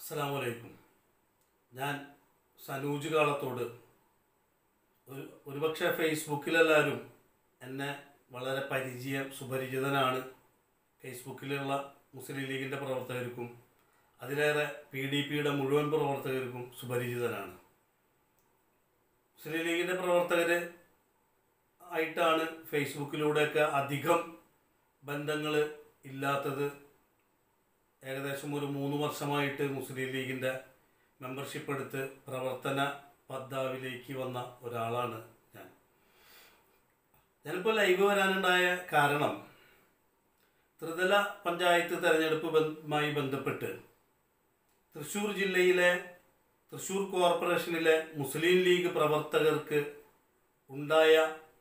അസ്സലാമലൈക്കും ഞാൻ സനൂജ് കാളത്തോട് ഒരു ഒരുപക്ഷെ ഫേസ്ബുക്കിലെല്ലാവരും എന്നെ വളരെ പരിചയം സുപരിചിതനാണ് ഫേസ്ബുക്കിലുള്ള മുസ്ലിം ലീഗിൻ്റെ പ്രവർത്തകർക്കും അതിലേറെ പി ഡി പിയുടെ മുഴുവൻ പ്രവർത്തകർക്കും സുപരിചിതനാണ് മുസ്ലിം ലീഗിൻ്റെ പ്രവർത്തകർ ആയിട്ടാണ് ഫേസ്ബുക്കിലൂടെയൊക്കെ അധികം ബന്ധങ്ങൾ ഇല്ലാത്തത് ഏകദേശം ഒരു മൂന്ന് വർഷമായിട്ട് മുസ്ലിം ലീഗിൻ്റെ മെമ്പർഷിപ്പ് എടുത്ത് പ്രവർത്തന പദ്മാവിലേക്ക് വന്ന ഒരാളാണ് ഞാൻ ഞാനിപ്പോൾ ലൈവ് വരാനുണ്ടായ കാരണം ത്രിതല പഞ്ചായത്ത് തെരഞ്ഞെടുപ്പുമായി ബന്ധപ്പെട്ട് തൃശ്ശൂർ ജില്ലയിലെ തൃശ്ശൂർ കോർപ്പറേഷനിലെ മുസ്ലിം ലീഗ് പ്രവർത്തകർക്ക് ഉണ്ടായ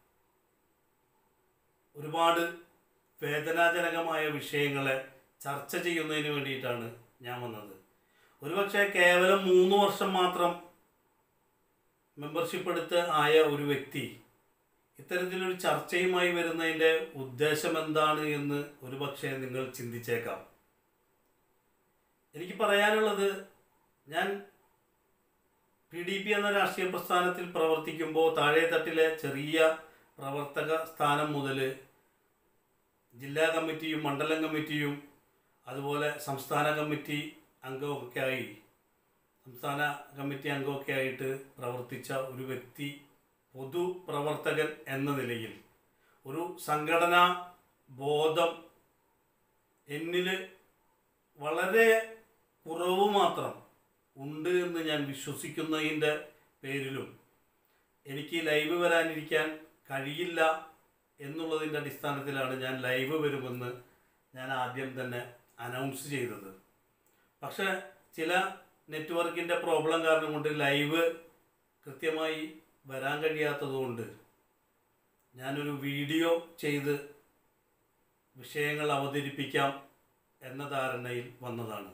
ഒരുപാട് വേദനാജനകമായ വിഷയങ്ങളെ ചർച്ച ചെയ്യുന്നതിന് വേണ്ടിയിട്ടാണ് ഞാൻ വന്നത് ഒരുപക്ഷെ കേവലം മൂന്ന് വർഷം മാത്രം മെമ്പർഷിപ്പ് എടുത്ത് ആയ ഒരു വ്യക്തി ഇത്തരത്തിലൊരു ചർച്ചയുമായി വരുന്നതിൻ്റെ ഉദ്ദേശം എന്താണ് എന്ന് ഒരുപക്ഷെ നിങ്ങൾ ചിന്തിച്ചേക്കാം എനിക്ക് പറയാനുള്ളത് ഞാൻ പി ഡി പി എന്ന രാഷ്ട്രീയ പ്രസ്ഥാനത്തിൽ പ്രവർത്തിക്കുമ്പോൾ താഴെത്തട്ടിലെ ചെറിയ പ്രവർത്തക സ്ഥാനം മുതൽ ജില്ലാ കമ്മിറ്റിയും മണ്ഡലം കമ്മിറ്റിയും അതുപോലെ സംസ്ഥാന കമ്മിറ്റി അംഗമൊക്കെ ആയി സംസ്ഥാന കമ്മിറ്റി അംഗമൊക്കെ ആയിട്ട് പ്രവർത്തിച്ച ഒരു വ്യക്തി പൊതുപ്രവർത്തകൻ എന്ന നിലയിൽ ഒരു സംഘടനാ ബോധം എന്നിൽ വളരെ കുറവ് മാത്രം ഉണ്ട് എന്ന് ഞാൻ വിശ്വസിക്കുന്നതിൻ്റെ പേരിലും എനിക്ക് ലൈവ് വരാനിരിക്കാൻ കഴിയില്ല എന്നുള്ളതിൻ്റെ അടിസ്ഥാനത്തിലാണ് ഞാൻ ലൈവ് വരുമെന്ന് ഞാൻ ആദ്യം തന്നെ അനൗൺസ് ചെയ്തത് പക്ഷേ ചില നെറ്റ്വർക്കിൻ്റെ പ്രോബ്ലം കാരണം കൊണ്ട് ലൈവ് കൃത്യമായി വരാൻ കഴിയാത്തതുകൊണ്ട് ഞാനൊരു വീഡിയോ ചെയ്ത് വിഷയങ്ങൾ അവതരിപ്പിക്കാം എന്ന ധാരണയിൽ വന്നതാണ്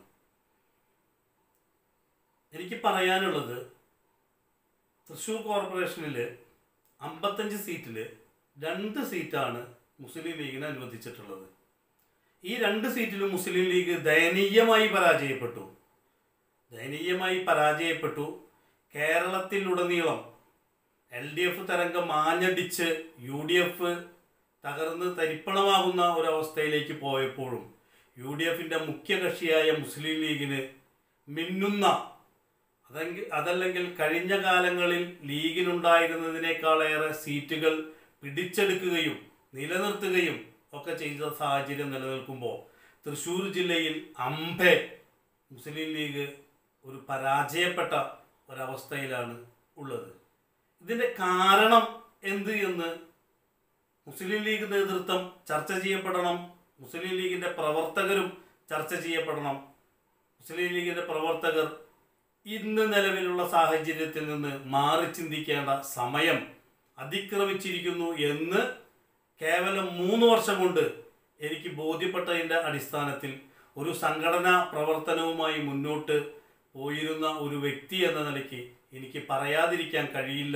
എനിക്ക് പറയാനുള്ളത് തൃശ്ശൂർ കോർപ്പറേഷനിൽ അമ്പത്തഞ്ച് സീറ്റിൽ രണ്ട് സീറ്റാണ് മുസ്ലിം ലീഗിന് അനുവദിച്ചിട്ടുള്ളത് ഈ രണ്ട് സീറ്റിലും മുസ്ലിം ലീഗ് ദയനീയമായി പരാജയപ്പെട്ടു ദയനീയമായി പരാജയപ്പെട്ടു കേരളത്തിലുടനീളം എൽ ഡി എഫ് തരംഗം ആഞ്ഞടിച്ച് യു ഡി എഫ് തകർന്ന് തരിപ്പണമാകുന്ന ഒരവസ്ഥയിലേക്ക് പോയപ്പോഴും യു ഡി എഫിൻ്റെ മുഖ്യ കക്ഷിയായ മുസ്ലിം ലീഗിന് മിന്നുന്ന അതെങ്കിൽ അതല്ലെങ്കിൽ കഴിഞ്ഞ കാലങ്ങളിൽ ലീഗിനുണ്ടായിരുന്നതിനേക്കാളേറെ സീറ്റുകൾ പിടിച്ചെടുക്കുകയും നിലനിർത്തുകയും ഒക്കെ ചെയ്ത സാഹചര്യം നിലനിൽക്കുമ്പോൾ തൃശ്ശൂർ ജില്ലയിൽ അമ്പെ മുസ്ലിം ലീഗ് ഒരു പരാജയപ്പെട്ട ഒരവസ്ഥയിലാണ് ഉള്ളത് ഇതിൻ്റെ കാരണം എന്ത് എന്ന് മുസ്ലിം ലീഗ് നേതൃത്വം ചർച്ച ചെയ്യപ്പെടണം മുസ്ലിം ലീഗിൻ്റെ പ്രവർത്തകരും ചർച്ച ചെയ്യപ്പെടണം മുസ്ലിം ലീഗിൻ്റെ പ്രവർത്തകർ ഇന്ന് നിലവിലുള്ള സാഹചര്യത്തിൽ നിന്ന് മാറി ചിന്തിക്കേണ്ട സമയം അതിക്രമിച്ചിരിക്കുന്നു എന്ന് കേവലം മൂന്ന് വർഷം കൊണ്ട് എനിക്ക് ബോധ്യപ്പെട്ടതിൻ്റെ അടിസ്ഥാനത്തിൽ ഒരു സംഘടനാ പ്രവർത്തനവുമായി മുന്നോട്ട് പോയിരുന്ന ഒരു വ്യക്തി എന്ന നിലയ്ക്ക് എനിക്ക് പറയാതിരിക്കാൻ കഴിയില്ല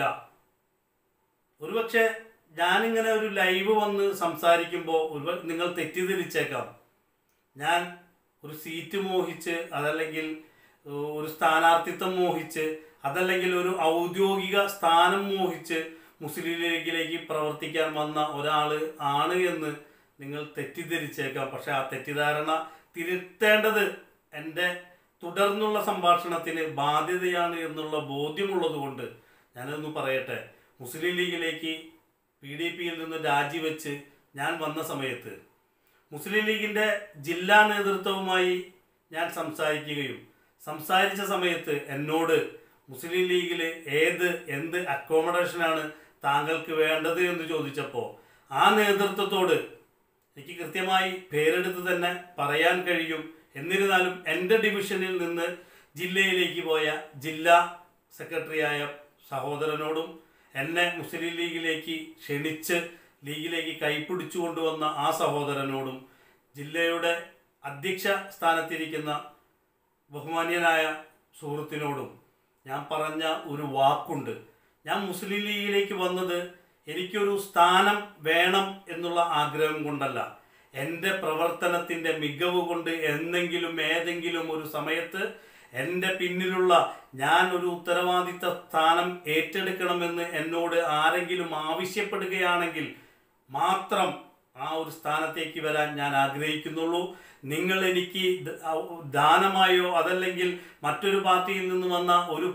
ഒരുപക്ഷെ ഞാനിങ്ങനെ ഒരു ലൈവ് വന്ന് സംസാരിക്കുമ്പോൾ ഒരു നിങ്ങൾ തെറ്റിദ്ധരിച്ചേക്കാം ഞാൻ ഒരു സീറ്റ് മോഹിച്ച് അതല്ലെങ്കിൽ ഏഹ്, ഒരു സ്ഥാനാർത്ഥിത്വം മോഹിച്ച് അതല്ലെങ്കിൽ ഒരു ഔദ്യോഗിക സ്ഥാനം മോഹിച്ച് മുസ്ലിം ലീഗിലേക്ക് പ്രവർത്തിക്കാൻ വന്ന ഒരാൾ ആണ് എന്ന് നിങ്ങൾ തെറ്റിദ്ധരിച്ചേക്കാം പക്ഷെ ആ തെറ്റിദ്ധാരണ തിരുത്തേണ്ടത് എൻ്റെ തുടർന്നുള്ള സംഭാഷണത്തിന് ബാധ്യതയാണ് എന്നുള്ള ബോധ്യമുള്ളത് കൊണ്ട് ഞാനൊന്ന് പറയട്ടെ മുസ്ലിം ലീഗിലേക്ക് പി ഡി പിയിൽ നിന്ന് രാജിവെച്ച് ഞാൻ വന്ന സമയത്ത് മുസ്ലിം ലീഗിൻ്റെ ജില്ലാ നേതൃത്വവുമായി ഞാൻ സംസാരിക്കുകയും സംസാരിച്ച സമയത്ത് എന്നോട് മുസ്ലിം ലീഗിൽ ഏത് എന്ത് അക്കോമഡേഷനാണ് താങ്കൾക്ക് വേണ്ടത് എന്ന് ചോദിച്ചപ്പോൾ ആ നേതൃത്വത്തോട് എനിക്ക് കൃത്യമായി പേരെടുത്ത് തന്നെ പറയാൻ കഴിയും എന്നിരുന്നാലും എൻ്റെ ഡിവിഷനിൽ നിന്ന് ജില്ലയിലേക്ക് പോയ ജില്ലാ സെക്രട്ടറിയായ സഹോദരനോടും എന്നെ മുസ്ലിം ലീഗിലേക്ക് ക്ഷണിച്ച് ലീഗിലേക്ക് കൈപ്പിടിച്ചു കൊണ്ടുവന്ന ആ സഹോദരനോടും ജില്ലയുടെ അധ്യക്ഷ സ്ഥാനത്തിരിക്കുന്ന ബഹുമാന്യനായ സുഹൃത്തിനോടും ഞാൻ പറഞ്ഞ ഒരു വാക്കുണ്ട് ഞാൻ മുസ്ലിം ലീഗിലേക്ക് വന്നത് എനിക്കൊരു സ്ഥാനം വേണം എന്നുള്ള ആഗ്രഹം കൊണ്ടല്ല എൻ്റെ പ്രവർത്തനത്തിൻ്റെ മികവ് കൊണ്ട് എന്നെങ്കിലും ഏതെങ്കിലും ഒരു സമയത്ത് എൻ്റെ പിന്നിലുള്ള ഞാൻ ഒരു ഉത്തരവാദിത്ത സ്ഥാനം ഏറ്റെടുക്കണമെന്ന് എന്നോട് ആരെങ്കിലും ആവശ്യപ്പെടുകയാണെങ്കിൽ മാത്രം ആ ഒരു സ്ഥാനത്തേക്ക് വരാൻ ഞാൻ ആഗ്രഹിക്കുന്നുള്ളൂ നിങ്ങൾ എനിക്ക് ദ- ഔ- ദാനമായോ അതല്ലെങ്കിൽ മറ്റൊരു പാർട്ടിയിൽ നിന്ന് വന്ന ഒരു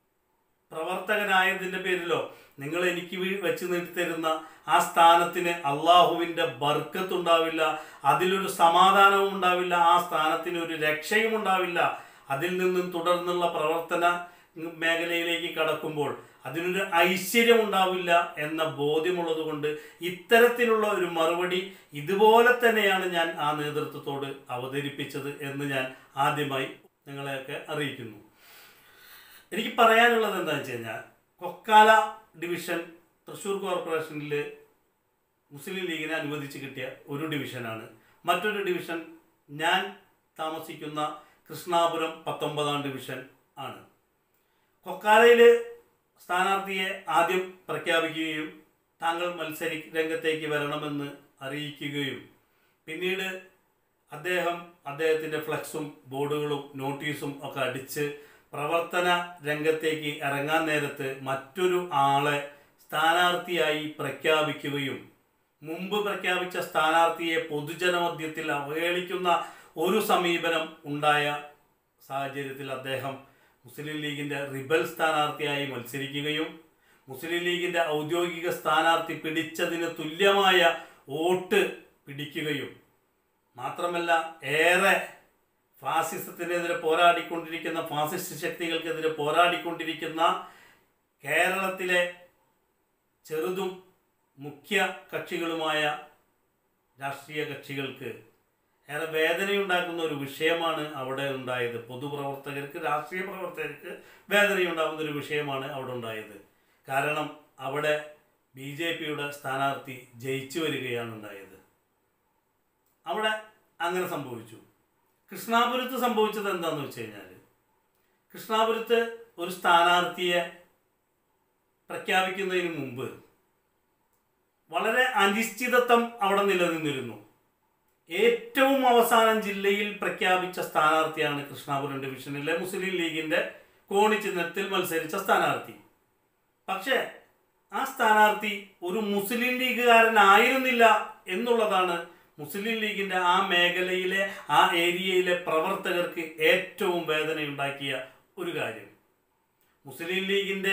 പ്രവർത്തകനായതിൻ്റെ പേരിലോ നിങ്ങൾ എനിക്ക് വീ- വെച്ച് നീട്ടിത്തരുന്ന ആ സ്ഥാനത്തിന് അള്ളാഹുവിൻ്റെ ബർക്കത്തുണ്ടാവില്ല അതിലൊരു സമാധാനവും ഉണ്ടാവില്ല ആ സ്ഥാനത്തിന് ഒരു രക്ഷയും ഉണ്ടാവില്ല അതിൽ നിന്നും തുടർന്നുള്ള പ്രവർത്തന മേഖലയിലേക്ക് കടക്കുമ്പോൾ അതിനൊരു ഐശ്വര്യം ഉണ്ടാവില്ല എന്ന ബോധ്യമുള്ളത് കൊണ്ട് ഇത്തരത്തിലുള്ള ഒരു മറുപടി ഇതുപോലെ തന്നെയാണ് ഞാൻ ആ നേതൃത്വത്തോട് അവതരിപ്പിച്ചത് എന്ന് ഞാൻ ആദ്യമായി നിങ്ങളെയൊക്കെ അറിയിക്കുന്നു എനിക്ക് പറയാനുള്ളത് എന്താണെന്ന് വെച്ച് കഴിഞ്ഞാൽ കൊക്കാല ഡിവിഷൻ തൃശ്ശൂർ കോർപ്പറേഷനിൽ മുസ്ലിം ലീഗിനെ അനുവദിച്ച് കിട്ടിയ ഒരു ഡിവിഷനാണ് മറ്റൊരു ഡിവിഷൻ ഞാൻ താമസിക്കുന്ന കൃഷ്ണാപുരം പത്തൊമ്പതാം ഡിവിഷൻ ആണ് കൊക്കാലയിൽ സ്ഥാനാർത്ഥിയെ ആദ്യം പ്രഖ്യാപിക്കുകയും താങ്കൾ മത്സരി രംഗത്തേക്ക് വരണമെന്ന് അറിയിക്കുകയും പിന്നീട് അദ്ദേഹം അദ്ദേഹത്തിൻ്റെ ഫ്ലക്സും ബോർഡുകളും നോട്ടീസും ഒക്കെ അടിച്ച് പ്രവർത്തന രംഗത്തേക്ക് ഇറങ്ങാൻ നേരത്ത് മറ്റൊരു ആളെ സ്ഥാനാർത്ഥിയായി പ്രഖ്യാപിക്കുകയും മുമ്പ് പ്രഖ്യാപിച്ച സ്ഥാനാർത്ഥിയെ പൊതുജനമധ്യത്തിൽ അവഹേളിക്കുന്ന ഒരു സമീപനം ഉണ്ടായ സാഹചര്യത്തിൽ അദ്ദേഹം മുസ്ലിം ലീഗിൻ്റെ റിബൽ സ്ഥാനാർത്ഥിയായി മത്സരിക്കുകയും മുസ്ലിം ലീഗിൻ്റെ ഔദ്യോഗിക സ്ഥാനാർത്ഥി പിടിച്ചതിന് തുല്യമായ വോട്ട് പിടിക്കുകയും മാത്രമല്ല ഏറെ ഫാസിസത്തിനെതിരെ പോരാടിക്കൊണ്ടിരിക്കുന്ന ഫാസിസ്റ്റ് ശക്തികൾക്കെതിരെ പോരാടിക്കൊണ്ടിരിക്കുന്ന കേരളത്തിലെ ചെറുതും മുഖ്യ കക്ഷികളുമായ രാഷ്ട്രീയ കക്ഷികൾക്ക് ഏറെ വേദനയുണ്ടാക്കുന്ന ഒരു വിഷയമാണ് അവിടെ ഉണ്ടായത് പൊതുപ്രവർത്തകർക്ക് രാഷ്ട്രീയ പ്രവർത്തകർക്ക് വേദനയുണ്ടാകുന്ന ഒരു വിഷയമാണ് അവിടെ ഉണ്ടായത് കാരണം അവിടെ ബി ജെ പിയുടെ സ്ഥാനാർത്ഥി ജയിച്ചു വരികയാണ് ഉണ്ടായത് അവിടെ അങ്ങനെ സംഭവിച്ചു കൃഷ്ണാപുരത്ത് സംഭവിച്ചത് എന്താണെന്ന് വെച്ച് കഴിഞ്ഞാൽ കൃഷ്ണാപുരത്ത് ഒരു സ്ഥാനാർത്ഥിയെ പ്രഖ്യാപിക്കുന്നതിന് മുമ്പ് വളരെ അനിശ്ചിതത്വം അവിടെ നിലനിന്നിരുന്നു ഏറ്റവും അവസാനം ജില്ലയിൽ പ്രഖ്യാപിച്ച സ്ഥാനാർത്ഥിയാണ് കൃഷ്ണാപുരം ഡിവിഷനിലെ മുസ്ലിം ലീഗിന്റെ കോണി ചിഹ്നത്തിൽ മത്സരിച്ച സ്ഥാനാർത്ഥി പക്ഷേ ആ സ്ഥാനാർത്ഥി ഒരു മുസ്ലിം ലീഗുകാരനായിരുന്നില്ല എന്നുള്ളതാണ് മുസ്ലിം ലീഗിന്റെ ആ മേഖലയിലെ ആ ഏരിയയിലെ പ്രവർത്തകർക്ക് ഏറ്റവും വേദനയുണ്ടാക്കിയ ഒരു കാര്യം മുസ്ലിം ലീഗിന്റെ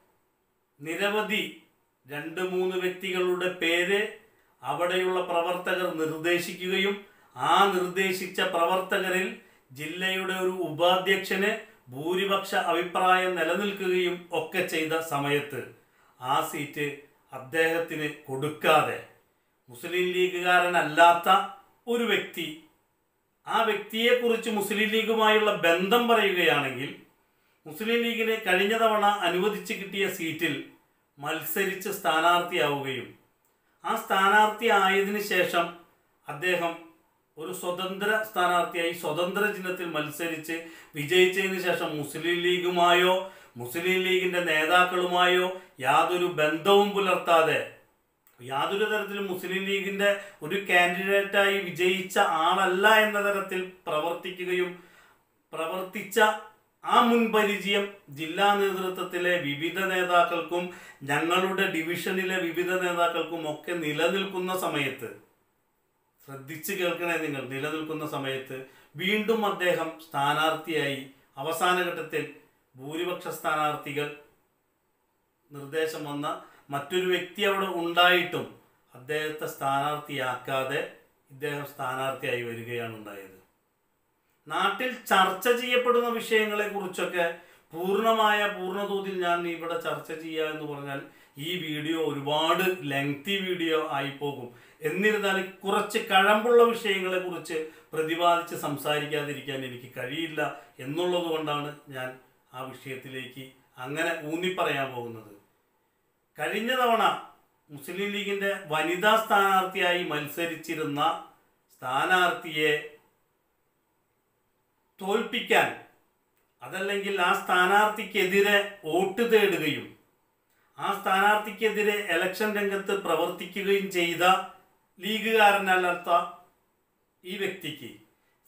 നിരവധി രണ്ട് മൂന്ന് വ്യക്തികളുടെ പേര് അവിടെയുള്ള പ്രവർത്തകർ നിർദ്ദേശിക്കുകയും ആ നിർദ്ദേശിച്ച പ്രവർത്തകരിൽ ജില്ലയുടെ ഒരു ഉപാധ്യക്ഷന് ഭൂരിപക്ഷ അഭിപ്രായം നിലനിൽക്കുകയും ഒക്കെ ചെയ്ത സമയത്ത് ആ സീറ്റ് അദ്ദേഹത്തിന് കൊടുക്കാതെ മുസ്ലിം ലീഗുകാരനല്ലാത്ത ഒരു വ്യക്തി ആ വ്യക്തിയെക്കുറിച്ച് മുസ്ലിം ലീഗുമായുള്ള ബന്ധം പറയുകയാണെങ്കിൽ മുസ്ലിം ലീഗിന് കഴിഞ്ഞ തവണ അനുവദിച്ച് കിട്ടിയ സീറ്റിൽ മത്സരിച്ച് സ്ഥാനാർത്ഥിയാവുകയും ആ സ്ഥാനാർത്ഥി ആയതിനു ശേഷം അദ്ദേഹം ഒരു സ്വതന്ത്ര സ്ഥാനാർത്ഥിയായി സ്വതന്ത്ര ചിഹ്നത്തിൽ മത്സരിച്ച് വിജയിച്ചതിന് ശേഷം മുസ്ലിം ലീഗുമായോ മുസ്ലിം ലീഗിന്റെ നേതാക്കളുമായോ യാതൊരു ബന്ധവും പുലർത്താതെ യാതൊരു തരത്തിലും മുസ്ലിം ലീഗിന്റെ ഒരു കാൻഡിഡേറ്റായി വിജയിച്ച ആളല്ല എന്ന തരത്തിൽ പ്രവർത്തിക്കുകയും പ്രവർത്തിച്ച ആ മുൻപരിചയം ജില്ലാ നേതൃത്വത്തിലെ വിവിധ നേതാക്കൾക്കും ഞങ്ങളുടെ ഡിവിഷനിലെ വിവിധ നേതാക്കൾക്കും ഒക്കെ നിലനിൽക്കുന്ന സമയത്ത് ശ്രദ്ധിച്ച് കേൾക്കണേ നിങ്ങൾ നിലനിൽക്കുന്ന സമയത്ത് വീണ്ടും അദ്ദേഹം സ്ഥാനാർത്ഥിയായി അവസാന ഘട്ടത്തിൽ ഭൂരിപക്ഷ സ്ഥാനാർത്ഥികൾ നിർദ്ദേശം വന്ന മറ്റൊരു വ്യക്തി അവിടെ ഉണ്ടായിട്ടും അദ്ദേഹത്തെ സ്ഥാനാർത്ഥിയാക്കാതെ ഇദ്ദേഹം സ്ഥാനാർത്ഥിയായി വരികയാണ് ഉണ്ടായത് നാട്ടിൽ ചർച്ച ചെയ്യപ്പെടുന്ന വിഷയങ്ങളെ കുറിച്ചൊക്കെ പൂർണ്ണമായ പൂർണ്ണതോതിൽ ഞാൻ ഇവിടെ ചർച്ച ചെയ്യുക എന്ന് പറഞ്ഞാൽ ഈ വീഡിയോ ഒരുപാട് ലെങ്തി വീഡിയോ ആയി പോകും എന്നിരുന്നാൽ കുറച്ച് കഴമ്പുള്ള വിഷയങ്ങളെ കുറിച്ച് പ്രതിപാദിച്ച് സംസാരിക്കാതിരിക്കാൻ എനിക്ക് കഴിയില്ല എന്നുള്ളത് കൊണ്ടാണ് ഞാൻ ആ വിഷയത്തിലേക്ക് അങ്ങനെ ഊന്നിപ്പറയാൻ പോകുന്നത് കഴിഞ്ഞ തവണ മുസ്ലിം ലീഗിന്റെ വനിതാ സ്ഥാനാർത്ഥിയായി മത്സരിച്ചിരുന്ന സ്ഥാനാർത്ഥിയെ തോൽപ്പിക്കാൻ അതല്ലെങ്കിൽ ആ സ്ഥാനാർത്ഥിക്കെതിരെ വോട്ട് തേടുകയും ആ സ്ഥാനാർത്ഥിക്കെതിരെ ഇലക്ഷൻ രംഗത്ത് പ്രവർത്തിക്കുകയും ചെയ്ത ലീഗുകാരനല്ലാത്ത ഈ വ്യക്തിക്ക്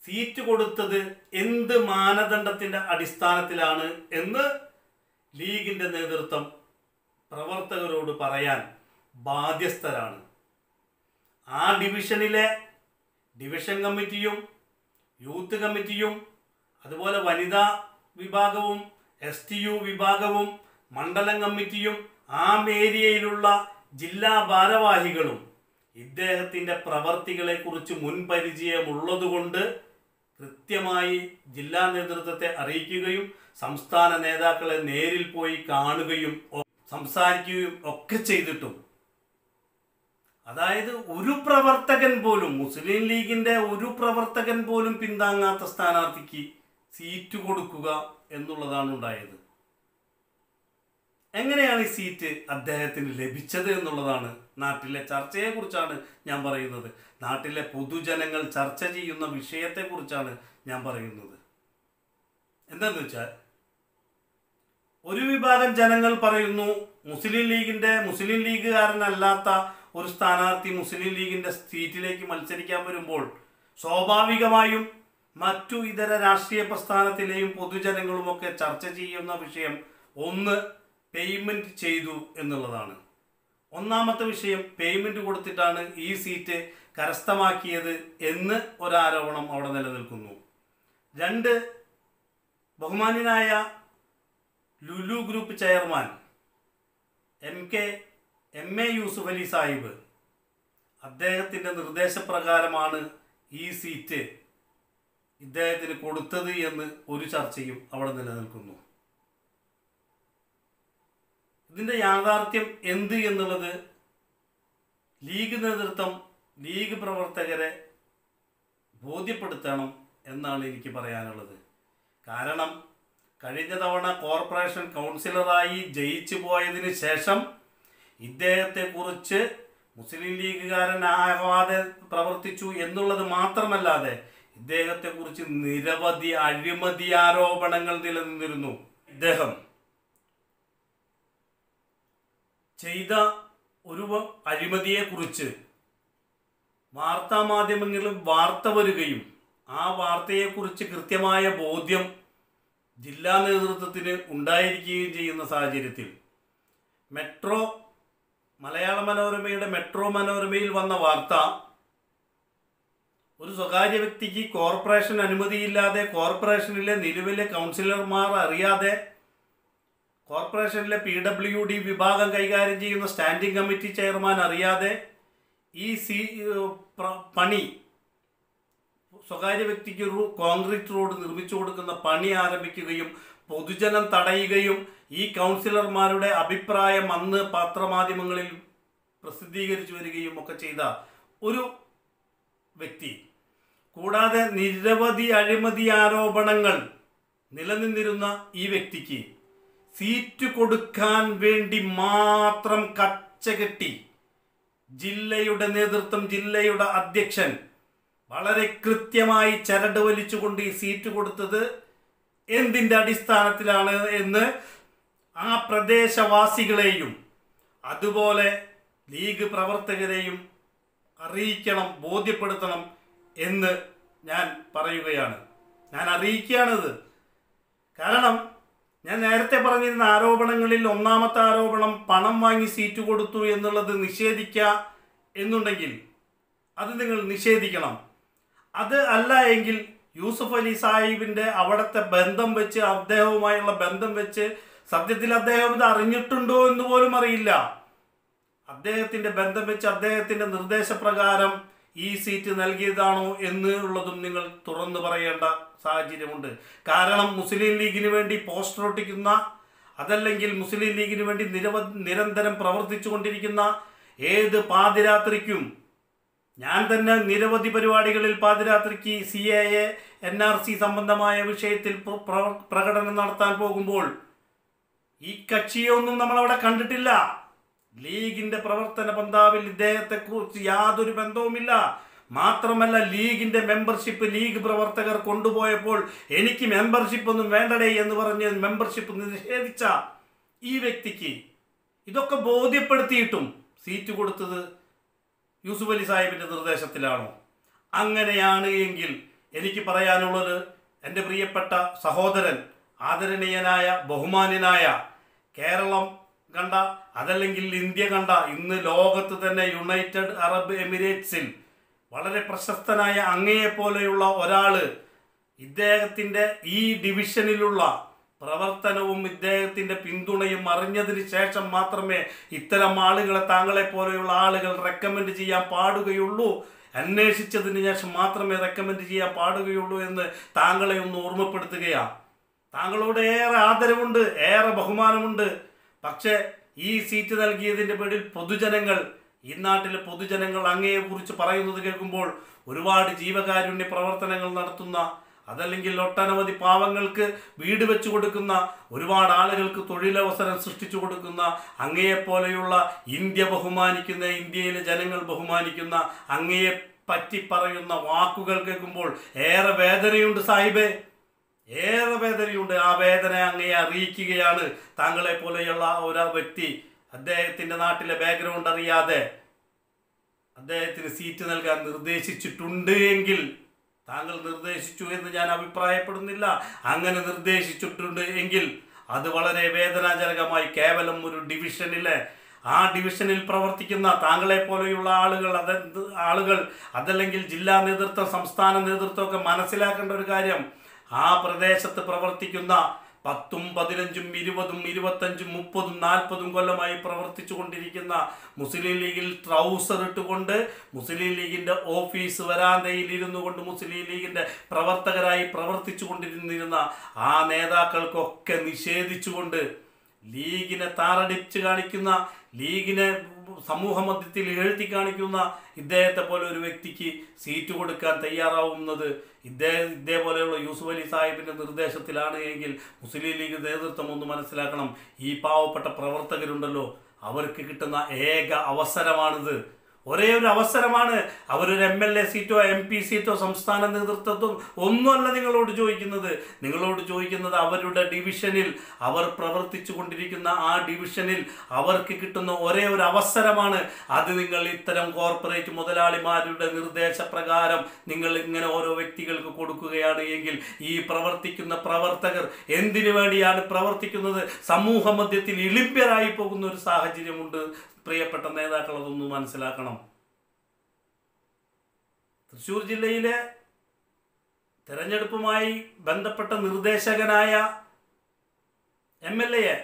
സീറ്റ് കൊടുത്തത് എന്ത് മാനദണ്ഡത്തിന്റെ അടിസ്ഥാനത്തിലാണ് എന്ന് ലീഗിന്റെ നേതൃത്വം പ്രവർത്തകരോട് പറയാൻ ബാധ്യസ്ഥരാണ് ആ ഡിവിഷനിലെ ഡിവിഷൻ കമ്മിറ്റിയും യൂത്ത് കമ്മിറ്റിയും അതുപോലെ വനിതാ വിഭാഗവും എസ് ടി യു വിഭാഗവും മണ്ഡലം കമ്മിറ്റിയും ആ ഏരിയയിലുള്ള ജില്ലാ ഭാരവാഹികളും ഇദ്ദേഹത്തിൻ്റെ പ്രവർത്തികളെക്കുറിച്ച് മുൻപരിചയമുള്ളതുകൊണ്ട് കൃത്യമായി ജില്ലാ നേതൃത്വത്തെ അറിയിക്കുകയും സംസ്ഥാന നേതാക്കളെ നേരിൽ പോയി കാണുകയും ഒ- സംസാരിക്കുകയും ഒക്കെ ചെയ്തിട്ടും അതായത് ഒരു പ്രവർത്തകൻ പോലും മുസ്ലിം ലീഗിന്റെ ഒരു പ്രവർത്തകൻ പോലും പിന്താങ്ങാത്ത സ്ഥാനാർത്ഥിക്ക് സീറ്റ് കൊടുക്കുക എന്നുള്ളതാണ് ഉണ്ടായത് എങ്ങനെയാണ് ഈ സീറ്റ് അദ്ദേഹത്തിന് ലഭിച്ചത് എന്നുള്ളതാണ് നാട്ടിലെ ചർച്ചയെക്കുറിച്ചാണ് ഞാൻ പറയുന്നത് നാട്ടിലെ പൊതുജനങ്ങൾ ചർച്ച ചെയ്യുന്ന വിഷയത്തെക്കുറിച്ചാണ് ഞാൻ പറയുന്നത് എന്താന്ന് വെച്ചാൽ ഒരു വിഭാഗം ജനങ്ങൾ പറയുന്നു മുസ്ലിം ലീഗിന്റെ മുസ്ലിം ലീഗുകാരനല്ലാത്ത ഒരു സ്ഥാനാർത്ഥി മുസ്ലിം ലീഗിന്റെ സീറ്റിലേക്ക് മത്സരിക്കാൻ വരുമ്പോൾ സ്വാഭാവികമായും മറ്റു ഇതര രാഷ്ട്രീയ പ്രസ്ഥാനത്തിലെയും പൊതുജനങ്ങളുമൊക്കെ ചർച്ച ചെയ്യുന്ന വിഷയം ഒന്ന് പേയ്മെന്റ് ചെയ്തു എന്നുള്ളതാണ് ഒന്നാമത്തെ വിഷയം പേയ്മെന്റ് കൊടുത്തിട്ടാണ് ഈ സീറ്റ് കരസ്ഥമാക്കിയത് എന്ന് ഒരാരോപണം അവിടെ നിലനിൽക്കുന്നു രണ്ട് ബഹുമാന്യനായ Lulu group chairman M K M A Yusuf Ali Sahib അദ്ദേഹത്തിൻ്റെ നിർദ്ദേശപ്രകാരമാണ് ഈ സീറ്റ് ഇദ്ദേഹത്തിന് കൊടുത്തത് എന്ന് ഒരു ചർച്ചയും അവിടെ നിലനിൽക്കുന്നു ഇതിൻ്റെ യാഥാർത്ഥ്യം എന്ത് എന്നുള്ളത് ലീഗ് നേതൃത്വം ലീഗ് പ്രവർത്തകരെ ബോധ്യപ്പെടുത്തണം എന്നാണ് എനിക്ക് പറയാനുള്ളത് കാരണം കഴിഞ്ഞ തവണ കോർപ്പറേഷൻ കൗൺസിലറായി ജയിച്ചു പോയതിന് ശേഷം ഇദ്ദേഹത്തെക്കുറിച്ച് മുസ്ലിം ലീഗുകാരനാകാതെ പ്രവർത്തിച്ചു എന്നുള്ളത് മാത്രമല്ലാതെ ഇദ്ദേഹത്തെക്കുറിച്ച് നിരവധി അഴിമതി ആരോപണങ്ങൾ നിലനിന്നിരുന്നു ഇദ്ദേഹം ചെയ്ത ഒരു വ- അഴിമതിയെക്കുറിച്ച് വാർത്താമാധ്യമങ്ങളിൽ വാർത്ത വരികയും ആ വാർത്തയെക്കുറിച്ച് കൃത്യമായ ബോധ്യം ജില്ലാ നേതൃത്വത്തിന് ഉണ്ടായിരിക്കുകയും ചെയ്യുന്ന സാഹചര്യത്തിൽ മെട്രോ മലയാള മനോരമയുടെ മെട്രോ മനോരമയിൽ വന്ന വാർത്ത ഒരു സ്വകാര്യ വ്യക്തിക്ക് കോർപ്പറേഷൻ അനുമതിയില്ലാതെ കോർപ്പറേഷനിലെ നിലവിലെ കൗൺസിലർമാർ അറിയാതെ കോർപ്പറേഷനിലെ പി ഡബ്ല്യു ഡി വിഭാഗം കൈകാര്യം ചെയ്യുന്ന സ്റ്റാൻഡിംഗ് കമ്മിറ്റി ചെയർമാൻ അറിയാതെ ഈ സി പ്ര- പണി സ്വകാര്യ വ്യക്തിക്ക് ഒരു കോൺക്രീറ്റ് റോഡ് നിർമ്മിച്ചു കൊടുക്കുന്ന പണി ആരംഭിക്കുകയും പൊതുജനം തടയുകയും ഈ കൗൺസിലർമാരുടെ അഭിപ്രായം അന്ന് പത്രമാധ്യമങ്ങളിൽ പ്രസിദ്ധീകരിച്ചു വരികയും ഒക്കെ ചെയ്ത ഒരു വ്യക്തി കൂടാതെ നിരവധി അഴിമതി ആരോപണങ്ങൾ നിലനിന്നിരുന്ന ഈ വ്യക്തിക്ക് സീറ്റ് കൊടുക്കാൻ വേണ്ടി മാത്രം കച്ചകെട്ടി ജില്ലയുടെ നേതൃത്വം ജില്ലയുടെ അധ്യക്ഷൻ വളരെ കൃത്യമായി ചരട് വലിച്ചുകൊണ്ട് ഈ സീറ്റ് കൊടുത്തത് എന്തിൻ്റെ അടിസ്ഥാനത്തിലാണ് എന്ന് ആ പ്രദേശവാസികളെയും അതുപോലെ ലീഗ് പ്രവർത്തകരെയും അറിയിക്കണം ബോധ്യപ്പെടുത്തണം എന്ന് ഞാൻ പറയുകയാണ് ഞാൻ അറിയിക്കുകയാണിത് കാരണം ഞാൻ നേരത്തെ പറഞ്ഞിരുന്ന ആരോപണങ്ങളിൽ ഒന്നാമത്തെ ആരോപണം പണം വാങ്ങി സീറ്റ് കൊടുത്തു എന്നുള്ളത് നിഷേധിക്കുക എന്നുണ്ടെങ്കിൽ അത് നിങ്ങൾ നിഷേധിക്കണം അത് അല്ല എങ്കിൽ യൂസുഫ് അലി സാഹിബിൻ്റെ അവിടുത്തെ ബന്ധം വെച്ച് അദ്ദേഹവുമായുള്ള ബന്ധം വെച്ച് സത്യത്തിൽ അദ്ദേഹം ഇത് അറിഞ്ഞിട്ടുണ്ടോ എന്ന് പോലും അറിയില്ല അദ്ദേഹത്തിൻ്റെ ബന്ധം വെച്ച് അദ്ദേഹത്തിൻ്റെ നിർദ്ദേശപ്രകാരം ഈ സീറ്റ് നൽകിയതാണോ എന്നുള്ളതും നിങ്ങൾ തുറന്നു പറയേണ്ട സാഹചര്യമുണ്ട് കാരണം മുസ്ലിം ലീഗിന് വേണ്ടി പോസ്റ്റർ ഒട്ടിക്കുന്ന അതല്ലെങ്കിൽ മുസ്ലിം ലീഗിന് വേണ്ടി നിരവധി നിരന്തരം പ്രവർത്തിച്ചു കൊണ്ടിരിക്കുന്ന ഏത് പാതിരാത്രിക്കും ഞാൻ തന്നെ നിരവധി പരിപാടികളിൽ പാതിരാത്രിക്ക് C A A N R C സംബന്ധമായ വിഷയത്തിൽ പ്ര- പ്ര- പ്രകടനം നടത്താൻ പോകുമ്പോൾ ഈ കക്ഷിയൊന്നും നമ്മളവിടെ കണ്ടിട്ടില്ല ലീഗിന്റെ പ്രവർത്തന പന്താവിൽ ഇദ്ദേഹത്തെക്കുറിച്ച് യാതൊരു ബന്ധവുമില്ല മാത്രമല്ല ലീഗിന്റെ മെമ്പർഷിപ്പ് ലീഗ് പ്രവർത്തകർ കൊണ്ടുപോയപ്പോൾ എനിക്ക് മെമ്പർഷിപ്പ് ഒന്നും വേണ്ടടേ എന്ന് പറഞ്ഞ് മെമ്പർഷിപ്പ് നിഷേധിച്ച ഈ വ്യക്തിക്ക് ഇതൊക്കെ ബോധ്യപ്പെടുത്തിയിട്ടും സീറ്റ് കൊടുത്തത് യൂസുഫ് അലി സാഹിബിന്റെ നിർദ്ദേശത്തിലാണോ അങ്ങനെയാണ് എങ്കിൽ എനിക്ക് പറയാനുള്ളത് എൻ്റെ പ്രിയപ്പെട്ട സഹോദരൻ ആദരണീയനായ ബഹുമാന്യനായ കേരളം കണ്ട അതല്ലെങ്കിൽ ഇന്ത്യ കണ്ട ഇന്ന് ലോകത്ത് തന്നെ യുണൈറ്റഡ് അറബ് എമിറേറ്റ്സിൽ വളരെ പ്രശസ്തനായ അങ്ങയെപ്പോലെയുള്ള ഒരാള് ഇദ്ദേഹത്തിൻ്റെ ഈ ഡിവിഷനിലുള്ള പ്രവർത്തനവും ഇദ്ദേഹത്തിൻ്റെ പിന്തുണയും അറിഞ്ഞതിന് ശേഷം മാത്രമേ ഇത്തരം ആളുകളെ താങ്കളെ പോലെയുള്ള ആളുകൾ റെക്കമെൻഡ് ചെയ്യാൻ പാടുകയുള്ളൂ അന്വേഷിച്ചതിന് ശേഷം മാത്രമേ റെക്കമെൻഡ് ചെയ്യാൻ പാടുകയുള്ളൂ എന്ന് താങ്കളെ ഒന്ന് ഓർമ്മപ്പെടുത്തുകയാണ് താങ്കളോട് ഏറെ ആദരവുണ്ട് ഏറെ ബഹുമാനമുണ്ട് പക്ഷേ ഈ സീറ്റ് നൽകിയതിൻ്റെ പേരിൽ പൊതുജനങ്ങൾ ഈ നാട്ടിലെ പൊതുജനങ്ങൾ അങ്ങയെക്കുറിച്ച് പറയുന്നത് കേൾക്കുമ്പോൾ ഒരുപാട് ജീവകാരുണ്യ പ്രവർത്തനങ്ങൾ നടത്തുന്ന അതല്ലെങ്കിൽ ഒട്ടനവധി പാവങ്ങൾക്ക് വീട് വെച്ചു കൊടുക്കുന്ന ഒരുപാട് ആളുകൾക്ക് തൊഴിലവസരം സൃഷ്ടിച്ചു കൊടുക്കുന്ന അങ്ങയെപ്പോലെയുള്ള ഇന്ത്യ ബഹുമാനിക്കുന്ന ഇന്ത്യയിലെ ജനങ്ങൾ ബഹുമാനിക്കുന്ന അങ്ങയെ പറ്റി പറയുന്ന വാക്കുകൾ കേൾക്കുമ്പോൾ ഏറെ വേദനയുണ്ട് സാഹിബേ ഏറെ വേദനയുണ്ട് ആ വേദന അങ്ങയെ അറിയിക്കുകയാണ് താങ്കളെ പോലെയുള്ള ഒരു വ്യക്തി അദ്ദേഹത്തിൻ്റെ നാട്ടിലെ ബാക്ക്ഗ്രൗണ്ട് അറിയാതെ അദ്ദേഹത്തിന് സീറ്റ് നൽകാൻ നിർദ്ദേശിച്ചിട്ടുണ്ട് എങ്കിൽ താങ്കൾ നിർദ്ദേശിച്ചു എന്ന് ഞാൻ അഭിപ്രായപ്പെടുന്നില്ല അങ്ങനെ നിർദ്ദേശിച്ചിട്ടുണ്ട് എങ്കിൽ അത് വളരെ വേദനാജനകമായി കേവലം ഒരു ഡിവിഷനിലെ ആ ഡിവിഷനിൽ പ്രവർത്തിക്കുന്ന താങ്കളെ പോലെയുള്ള ആളുകൾ അത് ആളുകൾ അതല്ലെങ്കിൽ ജില്ലാ നേതൃത്വം സംസ്ഥാന നേതൃത്വമൊക്കെ മനസ്സിലാക്കേണ്ട ഒരു കാര്യം ആ പ്രദേശത്ത് പ്രവർത്തിക്കുന്ന പത്തും പതിനഞ്ചും ഇരുപതും ഇരുപത്തഞ്ചും മുപ്പതും നാൽപ്പതും കൊല്ലമായി പ്രവർത്തിച്ചു കൊണ്ടിരിക്കുന്ന മുസ്ലിം ലീഗിൽ ട്രൗസർ ഇട്ടുകൊണ്ട് മുസ്ലിം ലീഗിൻ്റെ ഓഫീസ് വരാന്തയിൽ ഇരുന്നു കൊണ്ട് മുസ്ലിം ലീഗിൻ്റെ പ്രവർത്തകരായി പ്രവർത്തിച്ചു കൊണ്ടിരുന്നിരുന്ന ആ നേതാക്കൾക്കൊക്കെ നിഷേധിച്ചുകൊണ്ട് ലീഗിനെ താറടിച്ച് കാണിക്കുന്ന ലീഗിനെ സമൂഹ മധ്യത്തിൽ എഴുതി കാണിക്കുന്ന ഇദ്ദേഹത്തെ പോലെ ഒരു വ്യക്തിക്ക് സീറ്റ് കൊടുക്കാൻ തയ്യാറാവുന്നത് ഇദ്ദേഹം ഇതേപോലെയുള്ള യൂസുഫ് അലി സാഹിബിൻ്റെ നിർദ്ദേശത്തിലാണ് എങ്കിൽ മുസ്ലിം ലീഗ് നേതൃത്വം ഒന്ന് മനസ്സിലാക്കണം ഈ പാവപ്പെട്ട പ്രവർത്തകരുണ്ടല്ലോ അവർക്ക് കിട്ടുന്ന ഏക അവസരമാണിത് ഒരേ ഒരു അവസരമാണ് അവരൊരു എം എൽ എ സീറ്റോ എം പി സീറ്റോ സംസ്ഥാന നേതൃത്വത്തും ഒന്നുമല്ല നിങ്ങളോട് ചോദിക്കുന്നത് നിങ്ങളോട് ചോദിക്കുന്നത് അവരുടെ ഡിവിഷനിൽ അവർ പ്രവർത്തിച്ചു കൊണ്ടിരിക്കുന്ന ആ ഡിവിഷനിൽ അവർക്ക് കിട്ടുന്ന ഒരേ ഒരു അവസരമാണ് അത് നിങ്ങൾ ഇത്തരം കോർപ്പറേറ്റ് മുതലാളിമാരുടെ നിർദ്ദേശപ്രകാരം നിങ്ങൾ ഇങ്ങനെ ഓരോ വ്യക്തികൾക്ക് കൊടുക്കുകയാണ് എങ്കിൽ ഈ പ്രവർത്തിക്കുന്ന പ്രവർത്തകർ എന്തിനു വേണ്ടിയാണ് പ്രവർത്തിക്കുന്നത് സമൂഹ മധ്യത്തിൽ ഇളിപ്യരായി പോകുന്ന ഒരു സാഹചര്യമുണ്ട് പ്രിയപ്പെട്ട നേതാക്കൾ അതൊന്ന് മനസ്സിലാക്കണം തൃശ്ശൂർ ജില്ലയിലെ തെരഞ്ഞെടുപ്പുമായി ബന്ധപ്പെട്ട നിർദ്ദേശകനായ എം എൽ എയെ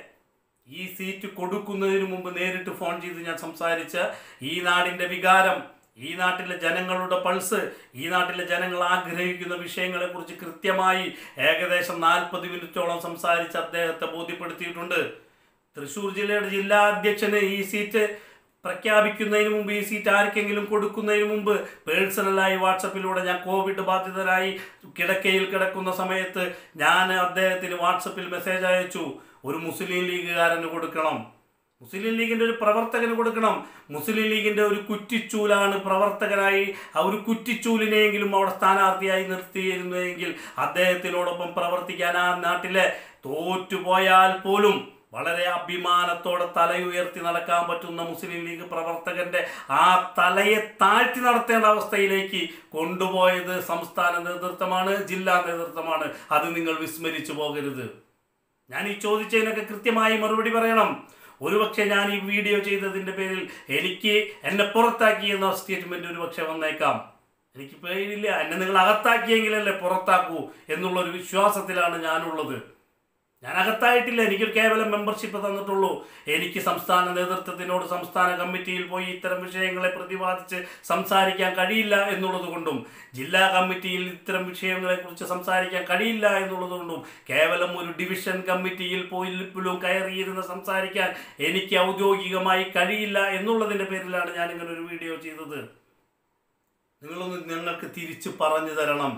ഈ സീറ്റ് കൊടുക്കുന്നതിന് മുമ്പ് നേരിട്ട് ഫോൺ ചെയ്ത് ഞാൻ സംസാരിച്ച ഈ നാടിൻ്റെ വികാരം ഈ നാട്ടിലെ ജനങ്ങളുടെ പൾസ് ഈ നാട്ടിലെ ജനങ്ങൾ ആഗ്രഹിക്കുന്ന വിഷയങ്ങളെക്കുറിച്ച് കൃത്യമായി ഏകദേശം നാൽപ്പത് മിനിറ്റോളം സംസാരിച്ച് അദ്ദേഹത്തെ ബോധ്യപ്പെടുത്തിയിട്ടുണ്ട് തൃശ്ശൂർ ജില്ലയുടെ ജില്ലാ അധ്യക്ഷന് ഈ സീറ്റ് പ്രഖ്യാപിക്കുന്നതിന് മുമ്പ് ഈ സീറ്റ് ആർക്കെങ്കിലും കൊടുക്കുന്നതിന് മുമ്പ് പേഴ്സണലായി വാട്സപ്പിലൂടെ ഞാൻ കോവിഡ് ബാധിതരായി കിടക്കയിൽ കിടക്കുന്ന സമയത്ത് ഞാൻ അദ്ദേഹത്തിന് വാട്സപ്പിൽ മെസ്സേജ് അയച്ചു ഒരു മുസ്ലിം ലീഗുകാരന് കൊടുക്കണം മുസ്ലിം ലീഗിൻ്റെ ഒരു പ്രവർത്തകന് കൊടുക്കണം മുസ്ലിം ലീഗിൻ്റെ ഒരു കുറ്റിച്ചൂലാണ് പ്രവർത്തകനായി ആ ഒരു കുറ്റിച്ചൂലിനെയെങ്കിലും അവിടെ സ്ഥാനാർത്ഥിയായി നിർത്തിയിരുന്നുവെങ്കിൽ അദ്ദേഹത്തിനോടൊപ്പം പ്രവർത്തിക്കാൻ ആ നാട്ടിലെ തോറ്റുപോയാൽ പോലും വളരെ അഭിമാനത്തോടെ തലയുയർത്തി നടക്കാൻ പറ്റുന്ന മുസ്ലിം ലീഗ് പ്രവർത്തകന്റെ ആ തലയെ താഴ്ത്തി നടത്തേണ്ട അവസ്ഥയിലേക്ക് കൊണ്ടുപോയത് സംസ്ഥാന നേതൃത്വമാണ് ജില്ലാ നേതൃത്വമാണ് അത് നിങ്ങൾ വിസ്മരിച്ചു പോകരുത് ഞാൻ ഈ ചോദിച്ചതിനൊക്കെ കൃത്യമായി മറുപടി പറയണം ഒരുപക്ഷെ ഞാൻ ഈ വീഡിയോ ചെയ്തതിൻ്റെ പേരിൽ എനിക്ക് എന്നെ പുറത്താക്കി എന്ന സ്റ്റേറ്റ്മെന്റ് ഒരുപക്ഷെ വന്നേക്കാം എനിക്ക് പേരില്ല എന്നെ നിങ്ങൾ അകത്താക്കിയെങ്കിലല്ലേ പുറത്താക്കൂ എന്നുള്ളൊരു വിശ്വാസത്തിലാണ് ഞാനുള്ളത് ഞാൻ അകത്തായിട്ടില്ല എനിക്കൊരു കേവലം മെമ്പർഷിപ്പ് തന്നിട്ടുള്ളൂ എനിക്ക് സംസ്ഥാന നേതൃത്വത്തിനോട് സംസ്ഥാന കമ്മിറ്റിയിൽ പോയി ഇത്തരം വിഷയങ്ങളെ പ്രതിപാദിച്ച് സംസാരിക്കാൻ കഴിയില്ല എന്നുള്ളത് കൊണ്ടും ജില്ലാ കമ്മിറ്റിയിൽ ഇത്തരം വിഷയങ്ങളെക്കുറിച്ച് സംസാരിക്കാൻ കഴിയില്ല എന്നുള്ളത് കൊണ്ടും കേവലം ഒരു ഡിവിഷൻ കമ്മിറ്റിയിൽ പോയിപ്പോലും കയറിയിരുന്ന് സംസാരിക്കാൻ എനിക്ക് ഔദ്യോഗികമായി കഴിയില്ല എന്നുള്ളതിൻ്റെ പേരിലാണ് ഞാൻ ഇങ്ങനെ ഒരു വീഡിയോ ചെയ്തത് നിങ്ങളൊന്ന് ഞങ്ങൾക്ക് തിരിച്ചു പറഞ്ഞു തരണം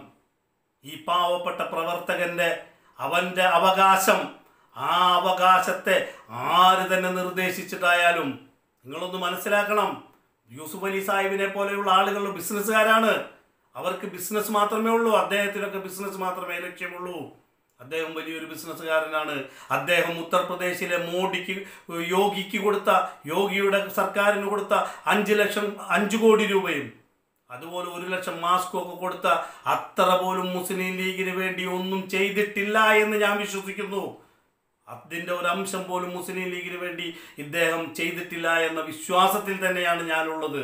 ഈ പാവപ്പെട്ട പ്രവർത്തകന്റെ അവന്റെ അവകാശം ആ അവകാശത്തെ ആര് തന്നെ നിർദ്ദേശിച്ചിട്ടായാലും നിങ്ങളൊന്ന് മനസ്സിലാക്കണം യൂസുഫ് അലി സാഹിബിനെ പോലെയുള്ള ആളുകൾ ബിസിനസ്സുകാരാണ് അവർക്ക് ബിസിനസ് മാത്രമേ ഉള്ളൂ അദ്ദേഹത്തിനൊക്കെ ബിസിനസ് മാത്രമേ ലക്ഷ്യമുള്ളൂ അദ്ദേഹം വലിയൊരു ബിസിനസ്സുകാരനാണ് അദ്ദേഹം ഉത്തർപ്രദേശിലെ മോഡിക്ക് യോഗിക്ക് കൊടുത്ത യോഗിയുടെ സർക്കാരിന് കൊടുത്ത അഞ്ച് ലക്ഷം അഞ്ച് കോടി രൂപയും അതുപോലെ ഒരു ലക്ഷം മാസ്ക് ഒക്കെ കൊടുത്ത അത്ര പോലും മുസ്ലിം ലീഗിന് വേണ്ടി ഒന്നും ചെയ്തിട്ടില്ല എന്ന് ഞാൻ വിശ്വസിക്കുന്നു അതിൻ്റെ ഒരു അംശം പോലും മുസ്ലിം ലീഗിന് വേണ്ടി ഇദ്ദേഹം ചെയ്തിട്ടില്ല എന്ന വിശ്വാസത്തിൽ തന്നെയാണ് ഞാനുള്ളത്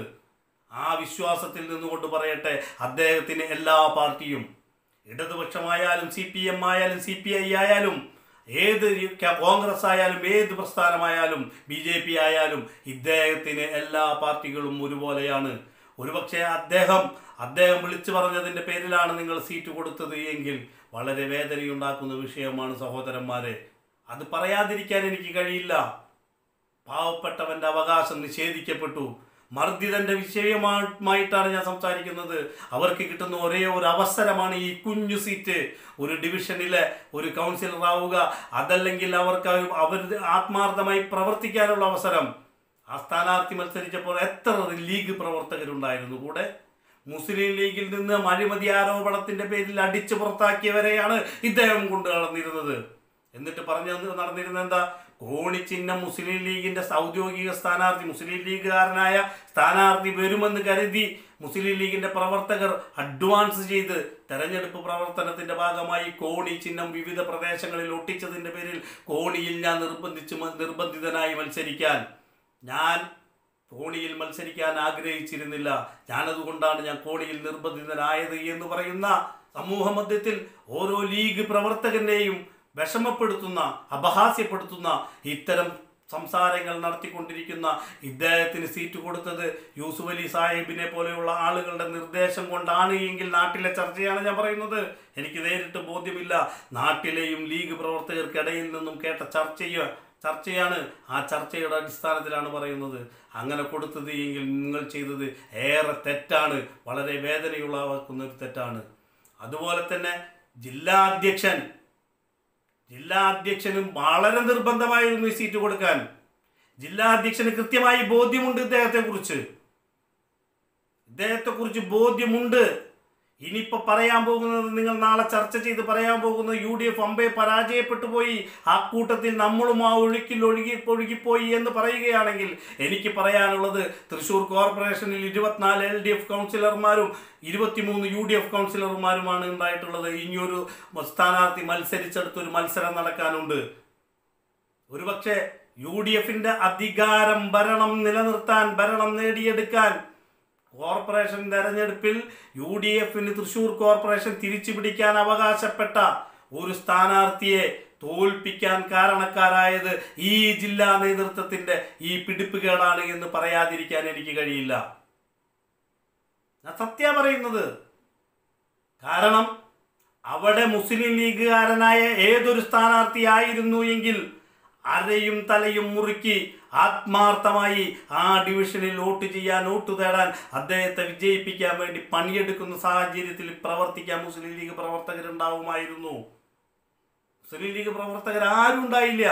ആ വിശ്വാസത്തിൽ നിന്നുകൊണ്ട് പറയട്ടെ അദ്ദേഹത്തിന് എല്ലാ പാർട്ടിയും ഇടതുപക്ഷമായാലും സി പി എം ആയാലും സി പി ഐ ആയാലും ഏത് ക- കോൺഗ്രസ് ആയാലും ഏത് പ്രസ്ഥാനമായാലും ബി ജെ പി ആയാലും ഇദ്ദേഹത്തിന് എല്ലാ പാർട്ടികളും ഒരുപോലെയാണ് ഒരുപക്ഷെ അദ്ദേഹം അദ്ദേഹം വിളിച്ചു പറഞ്ഞതിൻ്റെ പേരിലാണ് നിങ്ങൾ സീറ്റ് കൊടുത്തത് എങ്കിൽ വളരെ വേദനയുണ്ടാക്കുന്ന വിഷയമാണ് സഹോദരന്മാരെ അത് പറയാതിരിക്കാൻ എനിക്ക് കഴിയില്ല പാവപ്പെട്ടവന്റെ അവകാശം നിഷേധിക്കപ്പെട്ടു മർദ്ദിതന്റെ വിഷയമായിട്ടാണ് ഞാൻ സംസാരിക്കുന്നത് അവർക്ക് കിട്ടുന്ന ഒരേ ഒരു അവസരമാണ് ഈ കുഞ്ഞു സീറ്റ് ഒരു ഡിവിഷനിലെ ഒരു കൗൺസിലർ ആവുക അതല്ലെങ്കിൽ അവർക്ക് അവർ ആത്മാർത്ഥമായി പ്രവർത്തിക്കാനുള്ള അവസരം ആ സ്ഥാനാർത്ഥി മത്സരിച്ചപ്പോൾ എത്ര ലീഗ് പ്രവർത്തകരുണ്ടായിരുന്നു കൂടെ മുസ്ലിം ലീഗിൽ നിന്ന് അഴിമതി ആരോപണത്തിന്റെ പേരിൽ അടിച്ചു പുറത്താക്കിയവരെയാണ് ഇദ്ദേഹം കൊണ്ടു നടന്നിരുന്നത് എന്നിട്ട് പറഞ്ഞു തന്ന- നടന്നിരുന്നത് എന്താ കോണിച്ചിഹ്നം മുസ്ലിം ലീഗിന്റെ ഔദ്യോഗിക സ്ഥാനാർത്ഥി മുസ്ലിം ലീഗുകാരനായ സ്ഥാനാർത്ഥി വരുമെന്ന് കരുതി മുസ്ലിം ലീഗിന്റെ പ്രവർത്തകർ അഡ്വാൻസ് ചെയ്ത് തെരഞ്ഞെടുപ്പ് പ്രവർത്തനത്തിന്റെ ഭാഗമായി കോണി ചിഹ്നം വിവിധ പ്രദേശങ്ങളിൽ ഒട്ടിച്ചതിന്റെ പേരിൽ കോണിയിൽ ഞാൻ നിർബന്ധിച്ച് മ- നിർബന്ധിതനായി മത്സരിക്കാൻ ഞാൻ കോണിയിൽ മത്സരിക്കാൻ ആഗ്രഹിച്ചിരുന്നില്ല ഞാനതുകൊണ്ടാണ് ഞാൻ കോണിയിൽ നിർബന്ധിതനായത് എന്ന് പറയുന്ന സമൂഹ മധ്യത്തിൽ ഓരോ ലീഗ് പ്രവർത്തകന്റെയും വിഷമപ്പെടുത്തുന്ന അപഹാസ്യപ്പെടുത്തുന്ന ഇത്തരം സംസാരങ്ങൾ നടത്തിക്കൊണ്ടിരിക്കുന്ന ഇദ്ദേഹത്തിന് സീറ്റ് കൊടുത്തത് യൂസുഫ് അലി സാഹിബിനെ പോലെയുള്ള ആളുകളുടെ നിർദ്ദേശം കൊണ്ടാണ് എങ്കിൽ നാട്ടിലെ ചർച്ചയാണ് ഞാൻ പറയുന്നത് എനിക്ക് നേരിട്ട് ബോധ്യമില്ല നാട്ടിലെയും ലീഗ് പ്രവർത്തകർക്കിടയിൽ നിന്നും കേട്ട ചർച്ചയോ ചർച്ചയാണ് ആ ചർച്ചയുടെ അടിസ്ഥാനത്തിലാണ് പറയുന്നത് അങ്ങനെ കൊടുത്തത് എങ്കിൽ നിങ്ങൾ ചെയ്തത് ഏറെ തെറ്റാണ് വളരെ വേദനയുള്ളവാക്കുന്ന ഒരു തെറ്റാണ് അതുപോലെ തന്നെ ജില്ലാ അധ്യക്ഷൻ ജില്ലാ അധ്യക്ഷനും വളരെ നിർബന്ധമായിരുന്നു ഈ സീറ്റ് കൊടുക്കാൻ ജില്ലാ അധ്യക്ഷന് കൃത്യമായി ബോധ്യമുണ്ട് ഇദ്ദേഹത്തെ കുറിച്ച് ഇദ്ദേഹത്തെ കുറിച്ച് ബോധ്യമുണ്ട് ഇനിയിപ്പോ പറയാൻ പോകുന്നത് നിങ്ങൾ നാളെ ചർച്ച ചെയ്ത് പറയാൻ പോകുന്നത് യു ഡി എഫ് അമ്പയെ പരാജയപ്പെട്ടു പോയി ആ കൂട്ടത്തിൽ നമ്മളും ആ ഒഴുക്കിൽ ഒഴുകി ഒഴുകിപ്പോയി എന്ന് പറയുകയാണെങ്കിൽ എനിക്ക് പറയാനുള്ളത് തൃശൂർ കോർപ്പറേഷനിൽ ഇരുപത്തിനാല് എൽ ഡി എഫ് കൗൺസിലർമാരും ഇരുപത്തിമൂന്ന് യു ഡി എഫ് കൗൺസിലർമാരുമാണ് ഉണ്ടായിട്ടുള്ളത് ഇനിയൊരു സ്ഥാനാർത്ഥി മത്സരിച്ചെടുത്തൊരു മത്സരം നടക്കാനുണ്ട് ഒരുപക്ഷെ യു ഡി എഫിന്റെ അധികാരം ഭരണം നിലനിർത്താൻ ഭരണം നേടിയെടുക്കാൻ കോർപ്പറേഷൻ തെരഞ്ഞെടുപ്പിൽ യു ഡി എഫിന് തൃശൂർ കോർപ്പറേഷൻ തിരിച്ചു പിടിക്കാൻ അവകാശപ്പെട്ട ഒരു സ്ഥാനാർത്ഥിയെ തോൽപ്പിക്കാൻ കാരണക്കാരായത് ഈ ജില്ലാ നേതൃത്വത്തിന്റെ ഈ പിടിപ്പുകേടാണ് എന്ന് പറയാതിരിക്കാൻ എനിക്ക് കഴിയില്ല ഞാൻ സത്യ പറയുന്നത് കാരണം അവിടെ മുസ്ലിം ലീഗുകാരനായ ഏതൊരു സ്ഥാനാർത്ഥിയായിരുന്നു എങ്കിൽ അരയും തലയും മുറുക്കി ആത്മാർത്ഥമായി ആ ഡിവിഷനിൽ വോട്ട് ചെയ്യാൻ വോട്ട് തേടാൻ അദ്ദേഹത്തെ വിജയിപ്പിക്കാൻ വേണ്ടി പണിയെടുക്കുന്ന സാഹചര്യത്തിൽ പ്രവർത്തിക്കാൻ മുസ്ലിം ലീഗ് പ്രവർത്തകരുണ്ടാവുമായിരുന്നു മുസ്ലിം ലീഗ് പ്രവർത്തകർ ആരും ഉണ്ടായില്ല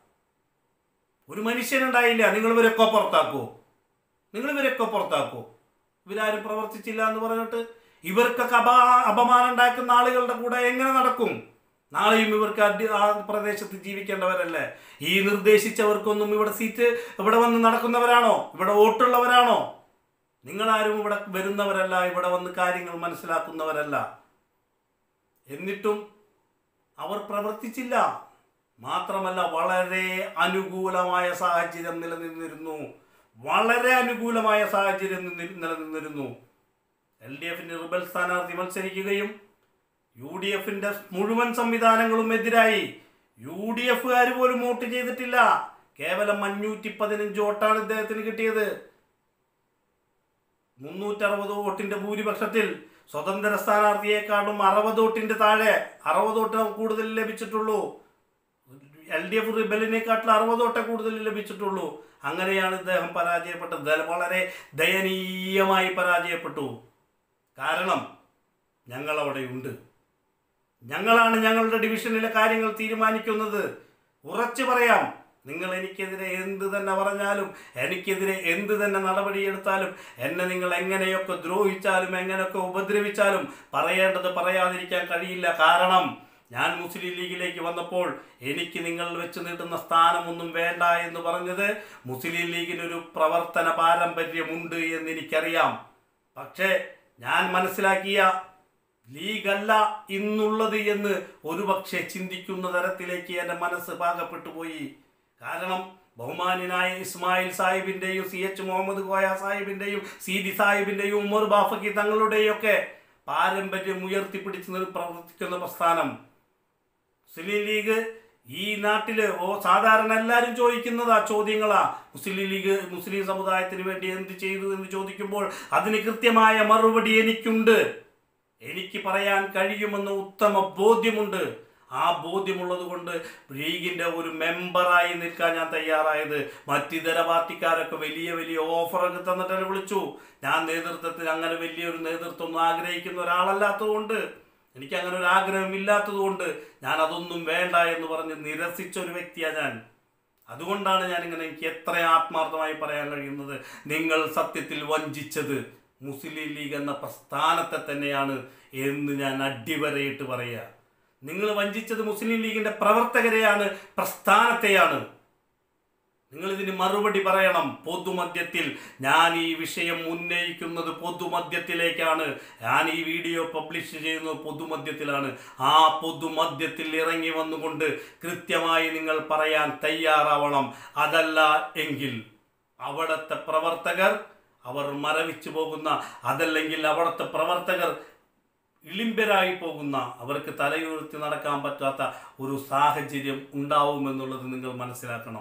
ഒരു മനുഷ്യനുണ്ടായില്ല നിങ്ങൾ ഇവരൊക്കെ പുറത്താക്കോ നിങ്ങൾ ഇവരൊക്കെ പുറത്താക്കോ ഇവരാരും പ്രവർത്തിച്ചില്ല എന്ന് പറഞ്ഞിട്ട് ഇവർക്കൊക്കെ അപ അപമാനം ഉണ്ടാക്കുന്ന ആളുകളുടെ കൂടെ എങ്ങനെ നടക്കും നാളെയും ഇവർക്ക് അടി- ആ പ്രദേശത്ത് ജീവിക്കേണ്ടവരല്ലേ ഈ നിർദ്ദേശിച്ചവർക്കൊന്നും ഇവിടെ സീറ്റ് ഇവിടെ വന്ന് നടക്കുന്നവരാണോ ഇവിടെ വോട്ടുള്ളവരാണോ നിങ്ങളാരും ഇവിടെ വരുന്നവരല്ല ഇവിടെ വന്ന് കാര്യങ്ങൾ മനസ്സിലാക്കുന്നവരല്ല എന്നിട്ടും അവർ പ്രവർത്തിച്ചില്ല മാത്രമല്ല വളരെ അനുകൂലമായ സാഹചര്യം നിലനിന്നിരുന്നു വളരെ അനുകൂലമായ സാഹചര്യം നിന്നി- നിലനിന്നിരുന്നു എൽ ഡി എഫിന്റെ റിബൽ സ്ഥാനാർത്ഥി മത്സരിക്കുകയും യു ഡി എഫിന്റെ മുഴുവൻ സംവിധാനങ്ങളും എതിരായി യു ഡി എഫുകാർ പോലും വോട്ട് ചെയ്തിട്ടില്ല കേവലം അഞ്ഞൂറ്റി പതിനഞ്ച് വോട്ടാണ് ഇദ്ദേഹത്തിന് കിട്ടിയത് മുന്നൂറ്ററുപത് വോട്ടിന്റെ ഭൂരിപക്ഷത്തിൽ സ്വതന്ത്ര സ്ഥാനാർത്ഥിയെക്കാളും അറുപത് വോട്ടിന്റെ താഴെ അറുപത് വോട്ട് കൂടുതൽ ലഭിച്ചിട്ടുള്ളൂ എൽ ഡി എഫ് റിബലിനെക്കാട്ടിൽ അറുപത് വോട്ടേ കൂടുതൽ ലഭിച്ചിട്ടുള്ളൂ അങ്ങനെയാണ് ഇദ്ദേഹം പരാജയപ്പെട്ടത് ദ- വളരെ ദയനീയമായി പരാജയപ്പെട്ടു കാരണം ഞങ്ങൾ അവിടെയുണ്ട് ഞങ്ങളാണ് ഞങ്ങളുടെ ഡിവിഷനിലെ കാര്യങ്ങൾ തീരുമാനിക്കുന്നത് ഉറച്ചു പറയാം നിങ്ങൾ എനിക്കെതിരെ എന്ത് തന്നെ പറഞ്ഞാലും എനിക്കെതിരെ എന്ത് തന്നെ നടപടിയെടുത്താലും എന്നെ നിങ്ങൾ എങ്ങനെയൊക്കെ ദ്രോഹിച്ചാലും എങ്ങനെയൊക്കെ ഉപദ്രവിച്ചാലും പറയേണ്ടത് പറയാതിരിക്കാൻ കഴിയില്ല കാരണം ഞാൻ മുസ്ലിം ലീഗിലേക്ക് വന്നപ്പോൾ എനിക്ക് നിങ്ങൾ വെച്ച് നീട്ടുന്ന സ്ഥാനമൊന്നും വേണ്ട എന്ന് പറഞ്ഞത് മുസ്ലിം ലീഗിനൊരു പ്രവർത്തന പാരമ്പര്യമുണ്ട് എന്ന് എനിക്കറിയാം പക്ഷേ ഞാൻ മനസ്സിലാക്കിയ ലീഗല്ല ഇന്നുള്ളത് എന്ന് ഒരുപക്ഷെ ചിന്തിക്കുന്ന തരത്തിലേക്ക് എൻ്റെ മനസ്സ് പാകപ്പെട്ടു പോയി കാരണം ബഹുമാന്യനായ ഇസ്മായിൽ സാഹിബിൻ്റെയും സി എച്ച് മുഹമ്മദ് കോയ സാഹിബിൻ്റെയും സി ഡി സാഹിബിൻ്റെയും ഉമർ ബാഫക്കി തങ്ങളുടെയും ഒക്കെ പാരമ്പര്യം ഉയർത്തിപ്പിടിച്ച് നിർ- പ്രവർത്തിക്കുന്ന പ്രസ്ഥാനം മുസ്ലിം ലീഗ് ഈ നാട്ടില് ഓ സാധാരണ എല്ലാവരും ചോദിക്കുന്നതാ ചോദ്യങ്ങളാ മുസ്ലിം ലീഗ് മുസ്ലിം സമുദായത്തിന് വേണ്ടി എന്ത് ചെയ്തു എന്ന് ചോദിക്കുമ്പോൾ അതിന് കൃത്യമായ മറുപടി എനിക്കുണ്ട് എനിക്ക് പറയാൻ കഴിയുമെന്ന ഉത്തമ ബോധ്യമുണ്ട് ആ ബോധ്യമുള്ളത് കൊണ്ട് ലീഗിന്റെ ഒരു മെമ്പറായി നിൽക്കാൻ ഞാൻ തയ്യാറായത് മറ്റിതര പാർട്ടിക്കാരൊക്കെ വലിയ വലിയ ഓഫറൊക്കെ തന്നിട്ട് എന്നെ വിളിച്ചു ഞാൻ നേതൃത്വത്തിൽ അങ്ങനെ വലിയൊരു നേതൃത്വം ഒന്നും ആഗ്രഹിക്കുന്ന ഒരാളല്ലാത്തതുകൊണ്ട് എനിക്ക് അങ്ങനെ ഒരു ആഗ്രഹം ഇല്ലാത്തതുകൊണ്ട് ഞാൻ അതൊന്നും വേണ്ട എന്ന് പറഞ്ഞ് നിരസിച്ച ഒരു വ്യക്തിയാണ് ഞാൻ അതുകൊണ്ടാണ് ഞാൻ ഇങ്ങനെ എനിക്ക് എത്ര ആത്മാർത്ഥമായി പറയാൻ കഴിയുന്നത് നിങ്ങൾ സത്യത്തിൽ വഞ്ചിച്ചത് മുസ്ലിം ലീഗ് എന്ന പ്രസ്ഥാനത്തെ തന്നെയാണ് എന്ന് ഞാൻ അടിവരയിട്ട് പറയുക നിങ്ങൾ വഞ്ചിച്ചത് മുസ്ലിം ലീഗിന്റെ പ്രവർത്തകരെയാണ് പ്രസ്ഥാനത്തെയാണ് നിങ്ങൾ ഇതിന് മറുപടി പറയണം പൊതുമധ്യത്തിൽ ഞാൻ ഈ വിഷയം ഉന്നയിക്കുന്നത് പൊതുമധ്യത്തിലേക്കാണ് ഞാൻ ഈ വീഡിയോ പബ്ലിഷ് ചെയ്യുന്നത് പൊതുമധ്യത്തിലാണ് ആ പൊതുമധ്യത്തിൽ ഇറങ്ങി വന്നുകൊണ്ട് കൃത്യമായി നിങ്ങൾ പറയാൻ തയ്യാറാവണം അതല്ല എങ്കിൽ അവിടുത്തെ പ്രവർത്തകർ അവർ മരവിച്ചു പോകുന്ന അതല്ലെങ്കിൽ അവിടുത്തെ പ്രവർത്തകർ ഇളിമ്പരായി പോകുന്ന അവർക്ക് തലയുയർത്തി നടക്കാൻ പറ്റാത്ത ഒരു സാഹചര്യം ഉണ്ടാവുമെന്നുള്ളത് നിങ്ങൾ മനസ്സിലാക്കണം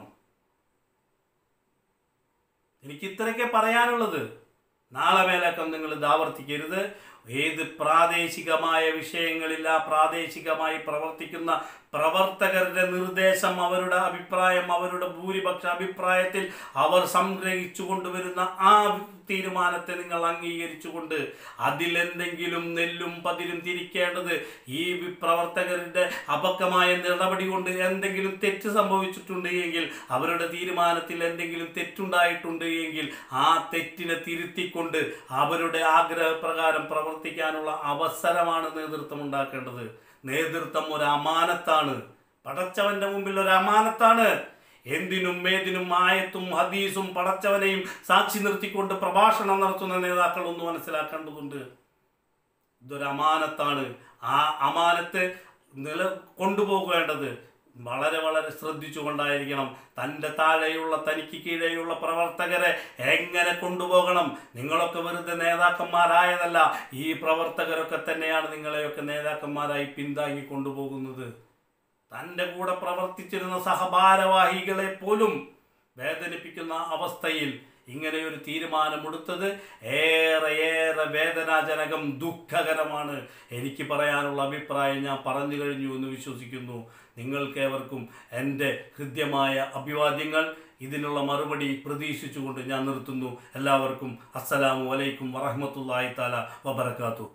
എനിക്ക് ഇത്രയൊക്കെ പറയാനുള്ളത് നാളെ മേലക്കം നിങ്ങൾ ഇത് ആവർത്തിക്കരുത് ഏത് പ്രാദേശികമായ വിഷയങ്ങളിൽ ആ പ്രാദേശികമായി പ്രവർത്തിക്കുന്ന പ്രവർത്തകരുടെ നിർദ്ദേശം അവരുടെ അഭിപ്രായം അവരുടെ ഭൂരിപക്ഷ അഭിപ്രായത്തിൽ അവർ സംഗ്രഹിച്ചു കൊണ്ടുവരുന്ന ആ തീരുമാനത്തെ നിങ്ങൾ അംഗീകരിച്ചുകൊണ്ട് അതിലെന്തെങ്കിലും നെല്ലും പതിരും തിരിക്കേണ്ടത് ഈ വി- പ്രവർത്തകരുടെ അപക്വമായ നടപടി കൊണ്ട് എന്തെങ്കിലും തെറ്റ് സംഭവിച്ചിട്ടുണ്ട് എങ്കിൽ അവരുടെ തീരുമാനത്തിൽ എന്തെങ്കിലും തെറ്റുണ്ടായിട്ടുണ്ട് എങ്കിൽ ആ തെറ്റിനെ തിരുത്തിക്കൊണ്ട് അവരുടെ ആഗ്രഹപ്രകാരം പ്രവർത്തിക്കാനുള്ള അവസരമാണ് നേതൃത്വം ഉണ്ടാക്കേണ്ടത് നേതൃത്വം ഒരു അമാനത്താണ് പടച്ചവന്റെ മുമ്പിൽ ഒരു അമാനത്താണ് എന്തിനും ഏതിനും ആയത്തും ഹദീസും പടച്ചവനെയും സാക്ഷി നിർത്തിക്കൊണ്ട് പ്രഭാഷണം നടത്തുന്ന നേതാക്കൾ ഒന്ന് മനസ്സിലാക്കേണ്ടതുണ്ട് ഇതൊരു അമാനത്താണ് ആ അമാനത്ത് നില കൊണ്ടുപോകേണ്ടത് വളരെ വളരെ ശ്രദ്ധിച്ചുകൊണ്ടായിരിക്കണം തൻ്റെ താഴെയുള്ള തനിക്ക് കീഴെയുള്ള പ്രവർത്തകരെ എങ്ങനെ കൊണ്ടുപോകണം നിങ്ങളൊക്കെ വെറുതെ നേതാക്കന്മാരായതല്ല ഈ പ്രവർത്തകരൊക്കെ തന്നെയാണ് നിങ്ങളെയൊക്കെ നേതാക്കന്മാരായി പിന്താങ്ങി കൊണ്ടുപോകുന്നത് തൻ്റെ കൂടെ പ്രവർത്തിച്ചിരുന്ന സഹഭാരവാഹികളെ പോലും വേദനിപ്പിക്കുന്ന അവസ്ഥയിൽ ഇങ്ങനെ ഒരു തീരുമാനമെടുത്തത് ഏറെ ഏറെ വേദനാജനകം ദുഃഖകരമാണ് എനിക്ക് പറയാനുള്ള അഭിപ്രായം ഞാൻ പറഞ്ഞു കഴിഞ്ഞു എന്ന് വിശ്വസിക്കുന്നു നിങ്ങൾക്കേവർക്കും എൻ്റെ ഹൃദ്യമായ അഭിവാദ്യങ്ങൾ ഇതിനുള്ള മറുപടി പ്രതീക്ഷിച്ചുകൊണ്ട് ഞാൻ നിർത്തുന്നു എല്ലാവർക്കും അസ്സലാമു അലൈക്കും വറഹ്മത്തുള്ളാഹി താല വബറകാതുഹു